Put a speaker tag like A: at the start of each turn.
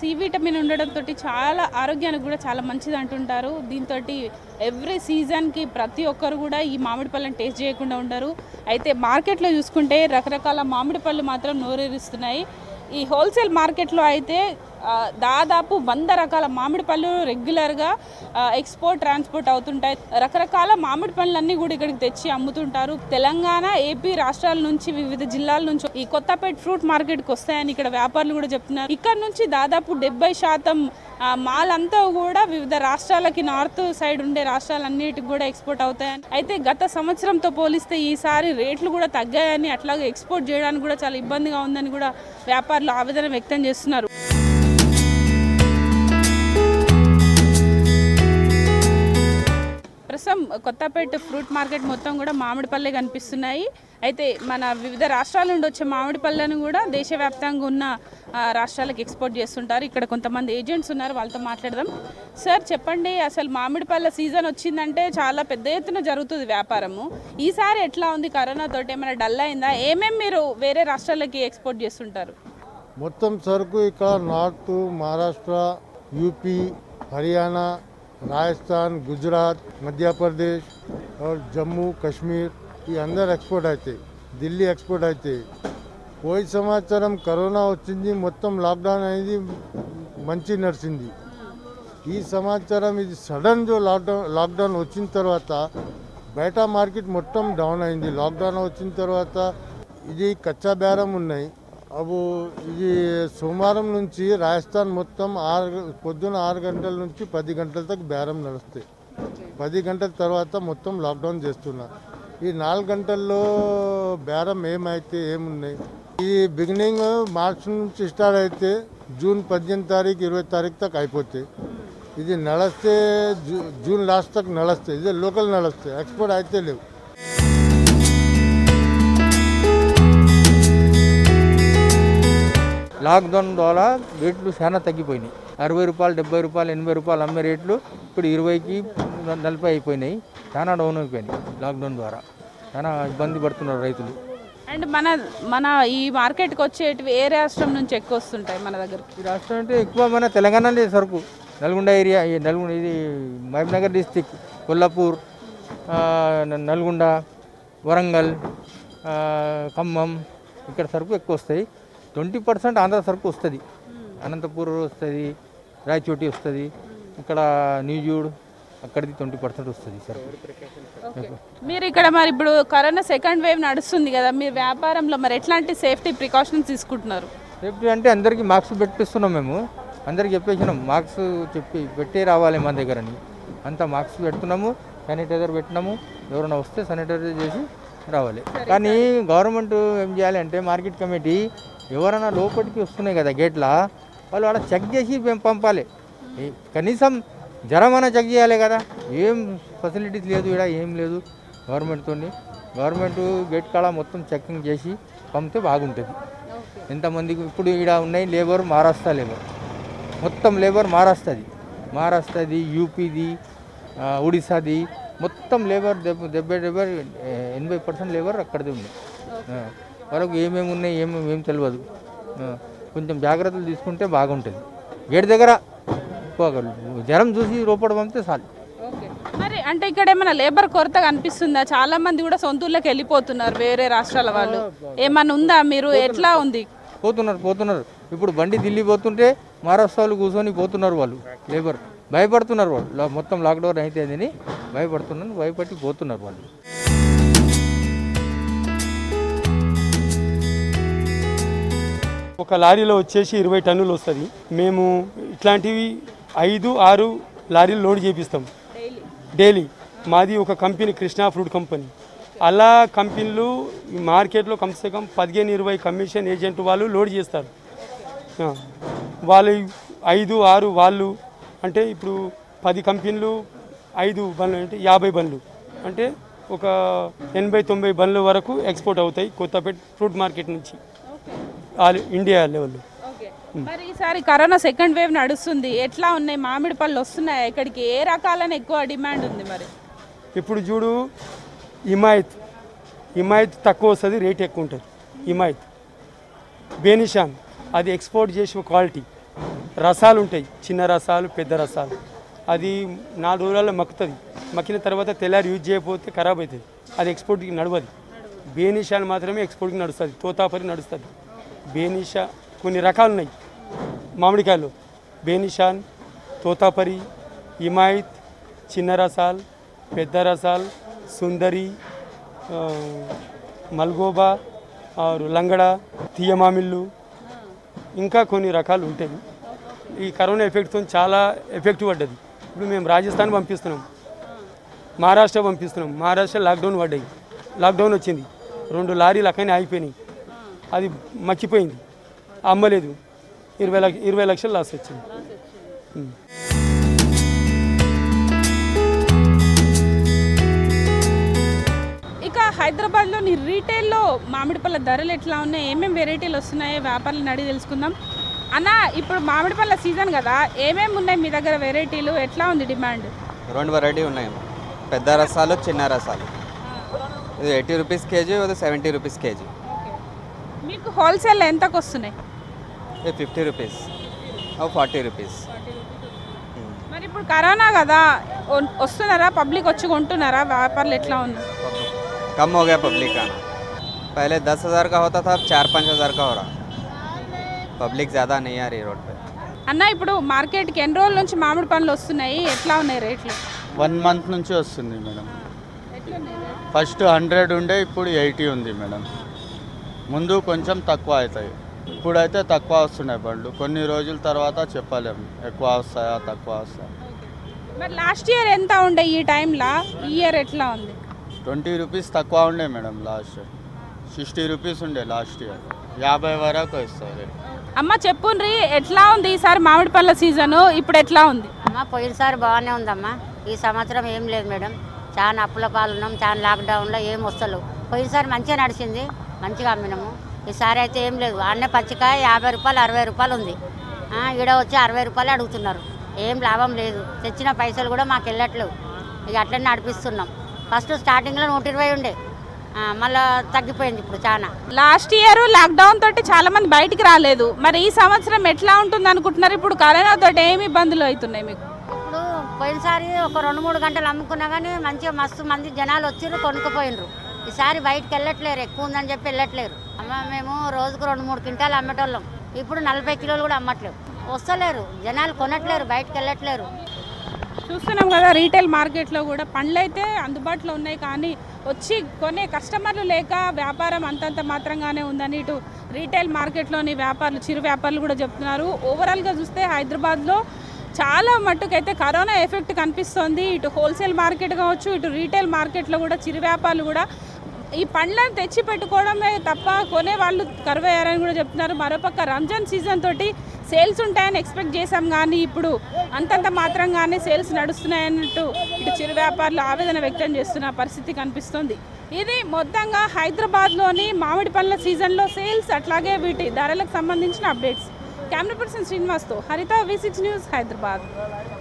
A: C vitamin ఉండడంతో చాలా ఆరోగ్యానికి కూడా చాలా మంచిది అంటుంటారు దీంతో ఎవ్రీ సీజన్కి ప్రతి ఒక్కరు కూడా ఈ మామిడి పళ్ళని టేస్ట్ చేయకుండా ఉండరు అయితే మార్కెట్లో చూసుకుంటే రకరకాల మామిడి పళ్ళు మాత్రం నోరేరుస్తున్నాయి ఈ హోల్సేల్ మార్కెట్లో అయితే ఆ, దాదాపు వంద రకాల మామిడి పళ్ళు రెగ్యులర్గా ఎక్స్పోర్ట్ ట్రాన్స్పోర్ట్ అవుతుంటాయి రకరకాల మామిడి పళ్ళన్నీ కూడా ఇక్కడికి తెచ్చి అమ్ముతుంటారు తెలంగాణ ఏపీ రాష్ట్రాల నుంచి వివిధ జిల్లాల నుంచి ఈ కొత్తపేట ఫ్రూట్ మార్కెట్కి వస్తాయని ఇక్కడ వ్యాపారులు కూడా చెప్తున్నారు ఇక్కడ నుంచి దాదాపు డెబ్బై శాతం ఆ, మాల్ అంతా కూడా వివిధ రాష్ట్రాలకి నార్త్ సైడ్ ఉండే రాష్ట్రాలన్నిటికి కూడా ఎక్స్పోర్ట్ అవుతాయని అయితే గత సంవత్సరంతో పోలిస్తే ఈసారి రేట్లు కూడా తగ్గాయని అట్లాగే ఎక్స్పోర్ట్ చేయడానికి కూడా చాలా ఇబ్బందిగా ఉందని కూడా వ్యాపారులు ఆవేదన వ్యక్తం చేస్తున్నారు ప్రస్తుతం కొత్తపేట ఫ్రూట్ మార్కెట్ మొత్తం కూడా మామిడి పళ్ళే కనిపిస్తున్నాయి అయితే మన వివిధ రాష్ట్రాల నుండి వచ్చే మామిడి పళ్ళను కూడా దేశవ్యాప్తంగా ఉన్న ఆ, రాష్ట్రాలకు ఎక్స్పోర్ట్ చేస్తుంటారు ఇక్కడ కొంతమంది ఏజెంట్స్ ఉన్నారు వాళ్ళతో మాట్లాడదాం సార్ చెప్పండి అసలు మామిడి పళ్ళ సీజన్ వచ్చిందంటే చాలా పెద్ద ఎత్తున జరుగుతుంది వ్యాపారము ఈసారి ఎట్లా ఉంది కరోనా తోటి ఏమైనా డల్ అయిందా ఏమేమి మీరు వేరే రాష్ట్రాలకి ఎక్స్పోర్ట్ చేస్తుంటారు
B: మొత్తం సరుకు ఇక్కడ నార్త్ మహారాష్ట్ర యూపీ హర్యానా రాజస్థాన్ గుజరాత్ మధ్యప్రదేశ్ और జమ్మూ కశ్మీర్ ఈ అందరు ఎక్స్పోర్ట్ అవుతాయి ఢిల్లీ ఎక్స్పోర్ట్ అవుతాయి పోయి సంవత్సరం కరోనా వచ్చింది మొత్తం లాక్డౌన్ అనేది మంచి నడిచింది ఈ సంవత్సరం ఇది సడన్ జో లాక్డౌన్ లాక్డౌన్ వచ్చిన తర్వాత బయట మార్కెట్ మొత్తం డౌన్ అయింది లాక్డౌన్ వచ్చిన తర్వాత ఇది కచ్చా బేరం ఉన్నాయి అవు ఇది సోమవారం నుంచి రాజస్థాన్ మొత్తం ఆరు పొద్దున ఆరు గంటల నుంచి పది గంటల దాకా బేరం నడుస్తాయి పది గంటల తర్వాత మొత్తం లాక్డౌన్ చేస్తున్నారు ఈ నాలుగు గంటల్లో బేరం ఏమైతే ఏమున్నాయి ఈ బిగినింగ్ మార్చ్ నుంచి స్టార్ట్ అయితే జూన్ పద్దెనిమిది తారీఖు ఇరవై తారీఖు దాకా అయిపోతాయి ఇది నడిస్తే జూ- జూన్ లాస్ట్ దాకా నడుస్తాయి ఇది లోకల్ నడుస్తాయి ఎక్స్పోర్ట్ అయితే లేవు
C: లాక్డౌన్ ద్వారా రేట్లు చాలా తగ్గిపోయినాయి అరవై రూపాయలు డెబ్బై రూపాయలు ఎనభై రూపాయలు అమ్మే రేట్లు ఇప్పుడు ఇరవైకి నలభై అయిపోయినాయి చాలా డౌన్ అయిపోయినాయి లాక్డౌన్ ద్వారా చాలా ఇబ్బంది పడుతున్నారు రైతులు
A: అండ్ మన మన ఈ మార్కెట్కి వచ్చేటివి ఏ రాష్ట్రం నుంచి ఎక్కువ వస్తుంటాయి మన దగ్గరికి
C: ఈ రాష్ట్రం అంటే ఎక్కువ మన తెలంగాణలో సరుకు నల్గొండ ఏరియా ఈ నల్గొండ ఇది మహబూబ్నగర్ డిస్టిక్ కొల్లాపూర్ ఆ, న- నల్గొండ వరంగల్ ఆ, ఖమ్మం ఇక్కడ సరుకు ఎక్కువ వస్తాయి ట్వంటీ పర్సెంట్ ఆంధ్ర సరుకు వస్తుంది అనంతపూర్ వస్తుంది రాయచోటి వస్తుంది ఇక్కడ న్యూజూడ్ అక్కడిది ట్వంటీ పర్సెంట్ వస్తుంది సరుకు
A: మీరు ఇక్కడ మరి ఇప్పుడు కరోనా సెకండ్ వేవ్ నడుస్తుంది కదా మీరు వ్యాపారంలో మరి ఎట్లాంటి సేఫ్టీ ప్రికాషన్స్ తీసుకుంటున్నారు
C: సేఫ్టీ అంటే అందరికీ మార్క్స్ పెట్టిస్తున్నాం మేము అందరికి చెప్పేసినాం మార్క్స్ చెప్పి పెట్టే రావాలి మన దగ్గరని అంతా మార్క్స్ పెడుతున్నాము శానిటైజర్ పెట్టినాము ఎవరైనా వస్తే శానిటైజర్ చేసి రావాలి కానీ గవర్నమెంట్ ఏం చేయాలి అంటే మార్కెట్ కమిటీ ఎవరైనా లోపలికి వస్తున్నాయి కదా గేట్ల వాళ్ళు అలా చెక్ చేసి మేము పంపాలి ఏ- కనీసం జ్వరమైనా చెక్ చేయాలి కదా ఏం ఫెసిలిటీస్ లేదు ఇక్కడ ఏం లేదు గవర్నమెంట్తో గవర్నమెంట్ గేట్ కాడ మొత్తం చెకింగ్ చేసి పంపితే బాగుంటుంది ఎంతమందికి ఇప్పుడు ఇక్కడ ఉన్నాయి లేబర్ మహారాష్ట్ర లేబర్ మొత్తం లేబర్ మహారాష్ట్రది మహారాష్ట్రది యూపీది ఆ, ఒడిశాది మొత్తం లేబర్ దెబ్బ డెబ్బై డెబ్బై ఎనభై పర్సెంట్ లేబర్ అక్కడిది ఉంది ఆ, వాళ్ళకు ఏమేమి ఉన్నాయి ఏమేమి ఏం తెలియదు ఆ, కొంచెం జాగ్రత్తలు తీసుకుంటే బాగుంటుంది గేట్ దగ్గర ఎక్కువగా జ్వరం చూసి లోపల పంపితే చాలు
A: మరి అంటే ఇక్కడ ఏమైనా లేబర్ కొరత కనిపిస్తుందా చాలా మంది కూడా సొంత ఊర్లోకి వెళ్ళిపోతున్నారు వేరే రాష్ట్రాల వాళ్ళు ఏమన్నా ఉందా మీరు ఎట్లా ఉంది
C: పోతున్నారు పోతున్నారు ఇప్పుడు బండి ఢిల్లీ పోతుంటే మహారాష్ట్ర వాళ్ళు కూర్చొని పోతున్నారు వాళ్ళు లేబర్ భయపడుతున్నారు వాళ్ళు లా- మొత్తం లాక్డౌన్ అయితే అని భయపడుతున్నారు భయపడి పోతున్నారు వాళ్ళు
D: ఒక లారీలో వచ్చేసి ఇరవై టన్నులు వస్తుంది మేము ఇట్లాంటివి ఐదు ఆరు లారీలు లోడ్ చేపిస్తాం డైలీ మాది ఒక కంపెనీ కృష్ణా ఫ్రూట్ కంపెనీ అలా కంపెనీలు ఈ మార్కెట్లో కమ్సే కమ్ పదిహేను ఇరవై కమిషన్ ఏజెంట్ వాళ్ళు లోడ్ చేస్తారు ఆ, వాళ్ళు ఐదు ఆరు వాళ్ళు అంటే ఇప్పుడు పది కంపెనీలు ఐదు బండ్లు అంటే యాభై బండ్లు అంటే ఒక ఎనభై తొంభై బండ్ల వరకు ఎక్స్పోర్ట్ అవుతాయి కొత్తపేట ఫ్రూట్ మార్కెట్ నుంచి ఆల్ ఇండియా లెవెల్లో
A: మరి ఈసారి కరోనా సెకండ్ వేవ్ నడుస్తుంది ఎట్లా ఉన్నాయి మామిడి పళ్ళు వస్తున్నాయి ఇక్కడికి ఏ రకాలైన ఎక్కువ డిమాండ్ ఉంది మరి
D: ఇప్పుడు చూడు హిమాయత్ హిమాయత్ తక్కువ వస్తుంది రేట్ ఎక్కువ ఉంటుంది హిమాయత్ బేనిషాన్ అది ఎక్స్పోర్ట్ చేసిన క్వాలిటీ రసాలు ఉంటాయి చిన్న రసాలు పెద్ద రసాలు అది నాలుగు రోజులలో మక్కుతుంది మక్కిన తర్వాత తెల్లారి యూజ్ చేయకపోతే ఖరాబ్ అవుతుంది అది ఎక్స్పోర్ట్కి నడవదు బేనిషాలు మాత్రమే ఎక్స్పోర్ట్కి నడుస్తుంది తోతాపరి నడుస్తుంది బేనిషా కొన్ని రకాలు ఉన్నాయి మామిడికాయలు బేనిషాన్ తోతాపరి ఇమాయిత్ చిన్న రసాల్ పెద్ద రసాల్ సుందరి ఆ, మల్గోబా ఆరు లంగడ తీయ మామిళ్ళు ఇంకా కొన్ని రకాలు ఉంటాయి ఈ కరోనా ఎఫెక్ట్తో చాలా ఎఫెక్ట్ పడ్డది ఇప్పుడు మేము రాజస్థాన్ పంపిస్తున్నాం మహారాష్ట్ర పంపిస్తున్నాం మహారాష్ట్ర లాక్డౌన్ పడ్డాయి లాక్డౌన్ వచ్చింది రెండు లారీలు అక్కడనే ఆగిపోయినాయి అది మక్కిపోయింది అమ్మలేదు ఇరవై లక్ష ఇరవై లక్షలు లాస్ వచ్చింది ఉం.
A: ఇక హైదరాబాద్లోని రీటైల్లో మామిడి పళ్ళ ధరలు ఎట్లా ఉన్నాయి ఏమేమి వెరైటీలు వస్తున్నాయో వ్యాపారులను అడిగి తెలుసుకుందాం అన్న ఇప్పుడు మామిడి పళ్ళ సీజన్ కదా ఏమేమి ఉన్నాయి మీ దగ్గర వెరైటీలు ఎట్లా ఉంది డిమాండ్
E: రెండు వెరైటీ ఉన్నాయి పెద్ద రసాలు చిన్న రసాలు ఇది ఎయిటీ రూపీస్ కేజీ ఇది సెవెంటీ రూపీస్ కేజీ
A: మీకు హోల్సేల్ ఎంతకు వస్తున్నాయి
E: ఇది ఫిఫ్టీ రూపీస్ అవి ఫార్టీ రూపీస్
A: మరి ఇప్పుడు కరోనా కదా వ- వస్తున్నారా పబ్లిక్ వచ్చి కొంటున్నారా వ్యాపారులు ఎట్లా ఉన్నాయి
E: कम हो गया पब्लिक का पहले दस हज़ार का होता था अब चार पाँच हज़ार का हो रहा पब्लिक ज़्यादा नहीं आ रही रोड पे
A: అన్న ఇప్పుడు మార్కెట్కి ఎన్ని రోజుల నుంచి మామిడి పండ్లు వస్తున్నాయి ఎట్లా ఉన్నాయి రేట్లు
F: వన్ మంత్ నుంచి వస్తుంది మేడం ఫస్ట్ హండ్రెడ్ ఉండే ఇప్పుడు ఎయిటీ ఉంది మేడం ముందు కొంచెం తక్కువ అవుతాయి ఇప్పుడైతే తక్కువ వస్తున్నాయి బండ్లు కొన్ని రోజుల తర్వాత చెప్పలేము ఎక్కువ వస్తాయా తక్కువ వస్తాయా
A: మరి లాస్ట్ ఇయర్ ఎంత ఉండే ఈ టైంలో ఈ ఇయర్ ఎట్లా ఉంది
F: ట్వంటీ రూపీస్ తక్కువ ఉండే మేడం లాస్ట్ సిక్స్టీ రూపీస్ ఉండే లాస్ట్ ఇయర్ యాభై వరకు వస్తుంది
A: అమ్మ చెప్పుండ్రి ఎట్లా ఉంది ఈసారి మామిడి పళ్ళ సీజను ఇప్పుడు ఎట్లా ఉంది
G: అమ్మ పోయినసారి బాగానే ఉందమ్మా ఈ సంవత్సరం ఏం లేదు మేడం చాలా అప్పుల పాలున్నాం చాలా లాక్డౌన్లో ఏం వస్తలేవు పోయినసారి మంచిగా నడిచింది మంచిగా అమ్మినాము ఈసారి అయితే ఏం లేదు అన్న పచ్చికాయ యాభై రూపాయలు అరవై రూపాయలు ఉంది ఆ, ఈడ వచ్చి అరవై రూపాయలు అడుగుతున్నారు ఏం లాభం లేదు తెచ్చిన పైసలు కూడా మాకు వెళ్ళట్లేవు ఇక అట్లనే నడిపిస్తున్నాం ఫస్ట్ స్టార్టింగ్లో నూట ఇరవై ఉండే ఆ, మళ్ళా తగ్గిపోయింది ఇప్పుడు చాలా
A: లాస్ట్ ఇయర్ లాక్డౌన్ తోటి చాలా మంది బయటికి రాలేదు మరి ఈ సంవత్సరం ఎట్లా ఉంటుంది అనుకుంటున్నారు ఇప్పుడు కరోనా తోటి ఏమి ఇబ్బందులు అవుతున్నాయి మీకు
G: ఇప్పుడు పోయినసారి ఒక రెండు మూడు గంటలు అమ్ముకున్నా కానీ మంచిగా మస్తు మంది జనాలు వచ్చిర్రు కొనుక్కుపోయినరు ఈసారి బయటకు వెళ్ళట్లేరు ఎక్కువ ఉందని చెప్పి వెళ్ళట్లేరు అమ్మ మేము రోజుకు రెండు మూడు క్వింటాలు అమ్మేటోళ్ళం ఇప్పుడు నలభై కిలోలు కూడా అమ్మట్లేవు వస్తలేరు జనాలు కొనట్లేరు బయటకు వెళ్ళట్లేరు
A: చూస్తున్నాం కదా రీటైల్ మార్కెట్లో కూడా పండ్లు అయితే అందుబాటులో ఉన్నాయి కానీ వచ్చి కొనే కస్టమర్లు లేక వ్యాపారం అంతంత మాత్రంగానే ఉందని ఇటు రీటైల్ మార్కెట్లోని వ్యాపారులు చిరు వ్యాపారులు కూడా చెప్తున్నారు ఓవరాల్గా చూస్తే హైదరాబాద్లో చాలా మట్టుకైతే కరోనా ఎఫెక్ట్ కనిపిస్తోంది ఇటు హోల్సేల్ మార్కెట్ కావచ్చు ఇటు రీటైల్ మార్కెట్లో కూడా చిరు వ్యాపారులు కూడా ఈ పండ్లను తెచ్చి పెట్టుకోవడమే తప్ప కొనే వాళ్ళు కరువయ్యారని కూడా చెప్తున్నారు మరోపక్క రంజాన్ సీజన్ తోటి సేల్స్ ఉంటాయని ఎక్స్పెక్ట్ చేశాం కానీ ఇప్పుడు అంతంత మాత్రంగానే సేల్స్ నడుస్తున్నాయన్నట్టు ఇటు చిరు వ్యాపారులు ఆవేదన వ్యక్తం చేస్తున్న పరిస్థితి కనిపిస్తుంది ఇది మొత్తంగా హైదరాబాద్లోని మామిడి పళ్ళ సీజన్లో సేల్స్ అట్లాగే వీటి ధరలకు సంబంధించిన అప్డేట్స్ కెమెరా పర్సన్ శ్రీనివాస్తో హరిత వి సిక్స్ న్యూస్ హైదరాబాద్